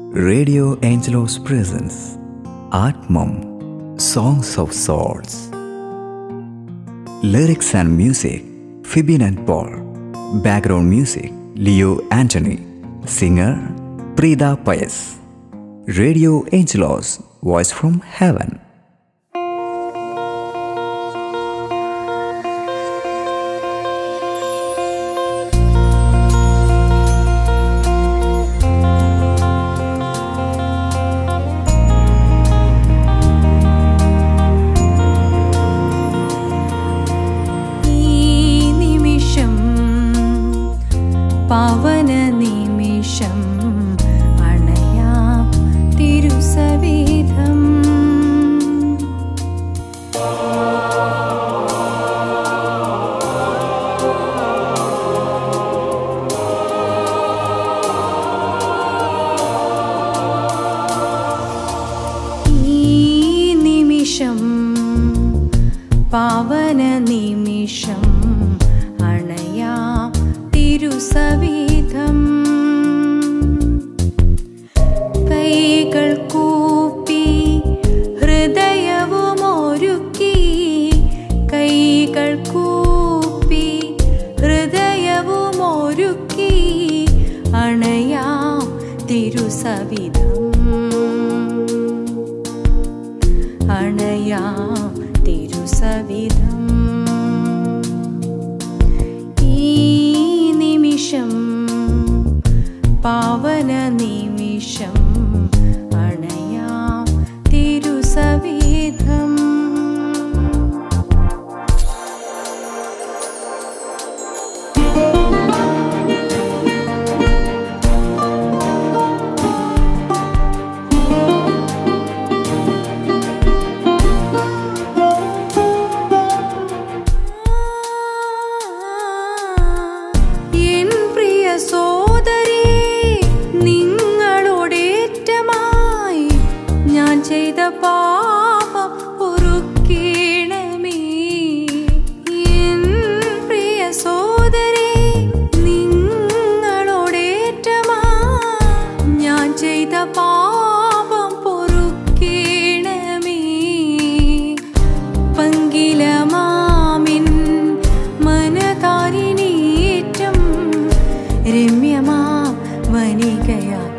Radio Angelos presents Atmam Songs of Souls. Lyrics and music Phoebin and Paul. Background music Leo Anthony. Singer Prida Payas. Radio Angelos Voice from Heaven. ഈ നിമിഷം പവന നിമിഷം അണയാം തിരുസവിധം ഈ നിമിഷം പാവന നിമിഷം അണയാം തിരുസവിധം കൈകൾ കൂപ്പി ഹൃദയവും ഒരുക്കി കൈകൾ കൂപ്പി ഹൃദയവും ഒരുക്കി അണയാം തിരുസവിധം അണയാം തിരുസവിധം ഈ നിമിഷം പാവന നിമിഷം അണയാം തിരുസവിധം എൻ പ്രിയ സോദരി നിങ്ങളോടേറ്റമായി ഞാൻ ചെയ്ത പാപം പൊറുക്കണമേ എൻ പ്രിയ സോദരി നിങ്ങളോടേറ്റമായി ഞാൻ ചെയ്ത പാപം പൊറുക്കണമേ പങ്കിലമാമിൻ മനതാരിനീറ്റം രമ്യമാ വനികയാ